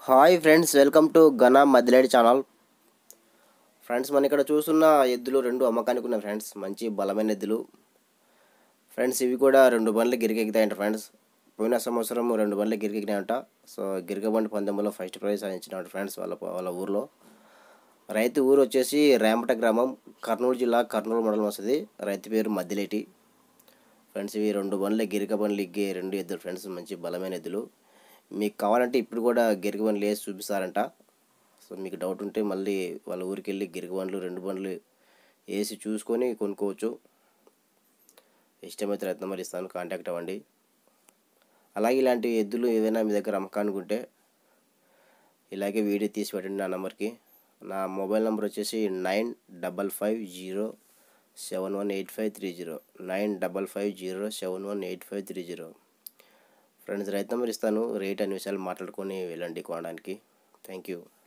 hi friends welcome to ఘన మదిలేడి channel friends మన ఇక్కడ చూస్తున్న ఎద్దులు రెండు అమ్మకానికి ఉన్నాయి ఫ్రెండ్స్ మంచి బలమైన ఎద్దులు ఫ్రెండ్స్ ఇవి కూడా రెండు బండ్లు గిరికెక్కుతాయంట ఫ్రెండ్స్ పోయిన సంవత్సరం రెండు బండ్లు గిరికెక్కినాయంట సో గిరికబండి పందెంలో ఫస్ట్ ప్రైజ్ సాధించినాడు ఫ్రెండ్స్ వాళ్ళ వాళ్ళ ఊర్లో రైతు ఊరు వచ్చేసి రేమట గ్రామం కర్నూలు జిల్లా కర్నూలు మండలం వస్తుంది రైతు పేరు మద్దిలేటి ఫ్రెండ్స్ ఇవి రెండు బండ్లు గిరిక బండ్లు ఇగ్గే రెండు ఎద్దులు ఫ్రెండ్స్ మంచి బలమైన ఎద్దులు మీకు కావాలంటే ఇప్పుడు కూడా గిరిక బండ్లు వేసి చూపిస్తారంట సో మీకు డౌట్ ఉంటే మళ్ళీ వాళ్ళ ఊరికి వెళ్ళి గిరిక బండ్లు రెండు బండ్లు వేసి చూసుకొని కొనుక్కోవచ్చు ఇష్టమైతే రైతు నెంబర్ ఇస్తాను కాంటాక్ట్ అవ్వండి అలాగే ఇలాంటి ఎద్దులు ఏదైనా మీ దగ్గర అమ్మకానికి ఉంటే ఇలాగే వీడియో తీసి పెట్టండి నా నెంబర్కి నా మొబైల్ నెంబర్ వచ్చేసి nine double five zero seven one eight five three zero nine double five zero seven one eight five three zero friends రైతు నెంబర్ ఇస్తాను రేట్ అన్ని విషయాలు మాట్లాడుకొని వెళ్ళండి కొనడానికి థ్యాంక్ యూ